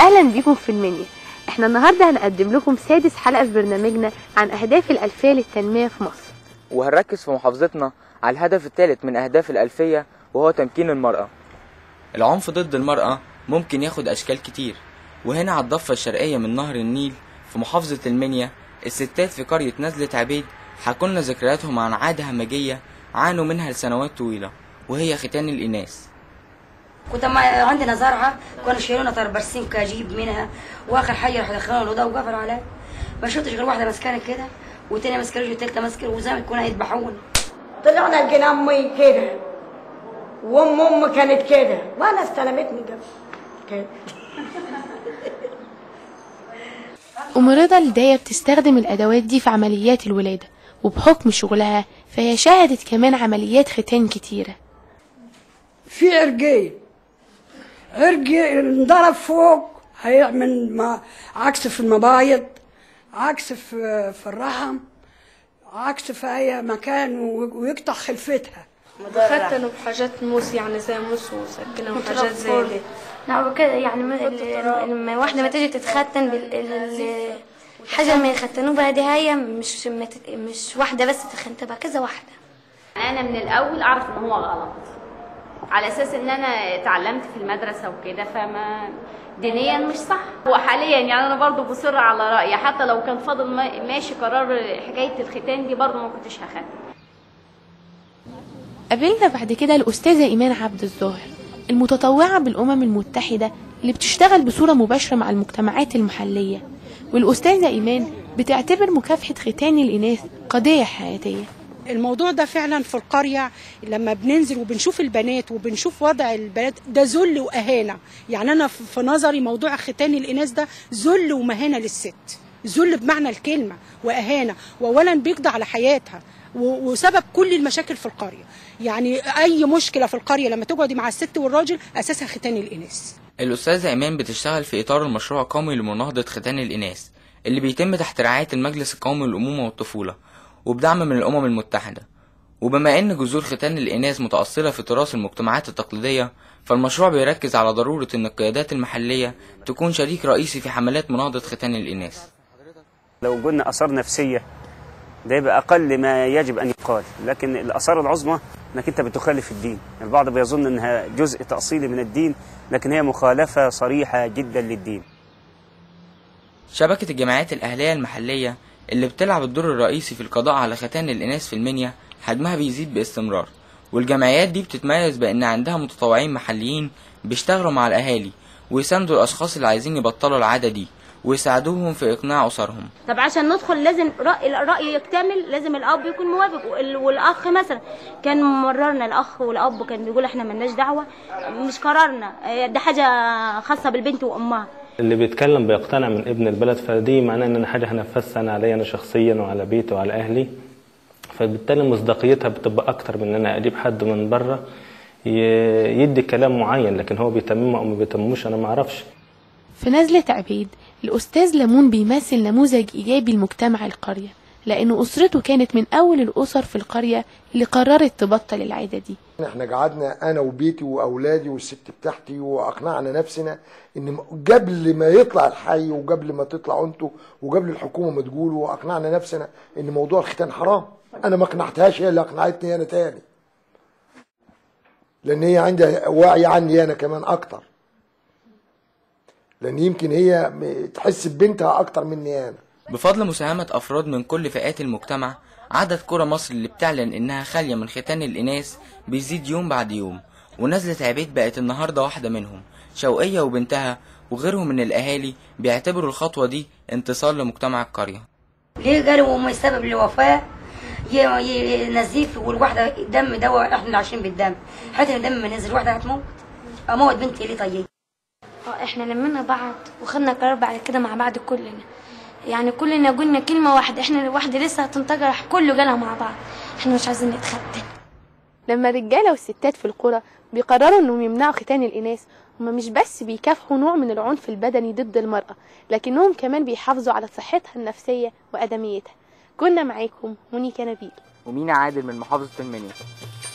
اهلا بيكم في المنيا احنا النهارده هنقدم لكم سادس حلقه في برنامجنا عن اهداف الالفيه للتنميه في مصر وهنركز في محافظتنا على الهدف الثالث من أهداف الألفية وهو تمكين المرأة العنف ضد المرأة ممكن ياخد أشكال كتير وهنا على الضفة الشرقية من نهر النيل في محافظة المنيا الستات في قرية نزلة عبيد حكولنا ذكرياتهم عن عادة همجية عانوا منها لسنوات طويلة وهي ختان الإناث كنت ما عندنا زرعه كانوا يشيلونا طربرسين كاجيب منها واخر حاجه راح يدخلونا الاوضه وقفلوا عليا ما شفتش غير واحده ماسكاني كده والتانيه ماسكه رجلي والتالته ماسكه وزي ما يكونوا هيذبحونا طلعنا لقينا امي كده وام امي كانت كده وانا استلمتني قبل كده ام رضا الداية بتستخدم الادوات دي في عمليات الولاده وبحكم شغلها فهي شهدت كمان عمليات ختان كتيره في عرقين عرق انضرب فوق هيعمل ما عكس في المبايض عكس في في الرحم عكس في اي مكان و- ويقطع خلفتها ختنوا بحاجات موس يعني زي موس وسكنة وحاجات زي دي نعم كده يعني ما- ال- لما واحدة ما تيجي تتختن بال- ال- الحاجة اللي يختنوا بها دي هي مش ما تت- مش واحدة بس تتختن تبقى كذا واحدة انا من الاول اعرف ان هو غلط على اساس ان انا اتعلمت في المدرسه وكده فما دينيا مش صح وحاليا يعني انا برضو بصر على رايي حتى لو كان فاضل ما- ماشي قرار حكايه الختان دي برضو ما كنتش هختن قابلنا بعد كده الأستاذة إيمان عبد الظاهر المتطوعة بالأمم المتحدة اللي بتشتغل بصورة مباشرة مع المجتمعات المحلية والأستاذة إيمان بتعتبر مكافحة ختان الإناث قضية حياتية الموضوع ده فعلا في القرية لما بننزل وبنشوف البنات وبنشوف وضع البنات ده ذل وأهانة يعني أنا في في نظري موضوع ختان الإناث ده ذل ومهانة للست ذل بمعنى الكلمة وأهانة وأولا بيقضي على حياتها و- وسبب كل المشاكل في القرية يعني أي مشكلة في القرية لما تقعدي مع الست والراجل أساسها ختان الإناث الأستاذة إيمان بتشتغل في إطار المشروع القومي لمناهضة ختان الإناث اللي بيتم تحت رعاية المجلس القومي للأمومة والطفولة وبدعم من الأمم المتحدة وبما إن جذور ختان الإناث متأصلة في تراث المجتمعات التقليدية فالمشروع بيركز على ضرورة إن القيادات المحلية تكون شريك رئيسي في حملات مناهضة ختان الإناث لو قلنا اثار نفسيه ده يبقى اقل ما يجب ان يقال لكن الاثار العظمى انك انت بتخالف الدين البعض بيظن انها جزء تاصيلي من الدين لكن هي مخالفه صريحه جدا للدين شبكة الجمعيات الأهلية المحلية اللي بتلعب الدور الرئيسي في القضاء على ختان الإناث في المنيا حجمها بيزيد باستمرار والجمعيات دي بتتميز بأن عندها متطوعين محليين بيشتغلوا مع الأهالي ويساندوا الأشخاص اللي عايزين يبطلوا العادة دي ويساعدوهم في إقناع أسرهم طب عشان ندخل لازم رأي الرأي يكتمل لازم الأب يكون موافق وال- والأخ مثلا كان مررنا الأخ والأب كان بيقول احنا ملناش دعوة مش قرارنا اه، ده حاجة خاصة بالبنت وأمها اللي بيتكلم بيقتنع من ابن البلد فدي معناه ان انا حاجه هنفذها انا عليا انا شخصيا وعلى بيتي وعلى اهلي فبالتالي مصداقيتها بتبقى اكتر من ان انا اجيب حد من بره ي- يدي كلام معين لكن هو بيتممه او ما بيتمموش انا ما اعرفش في نزلة عبيد الأستاذ ليمون بيمثل نموذج إيجابي لمجتمع القرية لأن أسرته كانت من أول الأسر في القرية اللي قررت تبطل العادة دي احنا قعدنا انا وبيتي واولادي والست بتاعتي واقنعنا نفسنا ان قبل ما يطلع الحي وقبل ما تطلعوا انتوا وقبل الحكومه ما تقولوا اقنعنا نفسنا ان موضوع الختان حرام انا ما اقنعتهاش هي اللي اقنعتني انا تاني لان هي عندها وعي عني انا كمان اكتر لان يمكن هي م- تحس ببنتها اكتر مني انا بفضل مساهمة أفراد من كل فئات المجتمع عدد قرى مصر اللي بتعلن إنها خالية من ختان الإناث بيزيد يوم بعد يوم ونزلة عبيد بقت النهاردة واحدة منهم شوقية وبنتها وغيرهم من الأهالي بيعتبروا الخطوة دي انتصار لمجتمع القرية ليه قالوا هم السبب للوفاة ي- ي- نزيف والواحدة دم دواء احنا اللي عايشين بالدم حتى الدم ما نزل واحدة هتموت اموت بنتي ليه طيب اه احنا لمينا بعض وخدنا قرار بعد كده مع بعض كلنا يعني كلنا قلنا كلمة واحدة احنا واحدة لسه هتنتجر راح كله قالها مع بعض احنا مش عايزين نتختن لما الرجالة والستات في القرى بيقرروا انهم يمنعوا ختان الاناث هما مش بس بيكافحوا نوع من العنف البدني ضد المرأة لكنهم كمان بيحافظوا على صحتها النفسية وأدميتها كنا معاكم مونيكا نبيل ومينا عادل من محافظة المنيا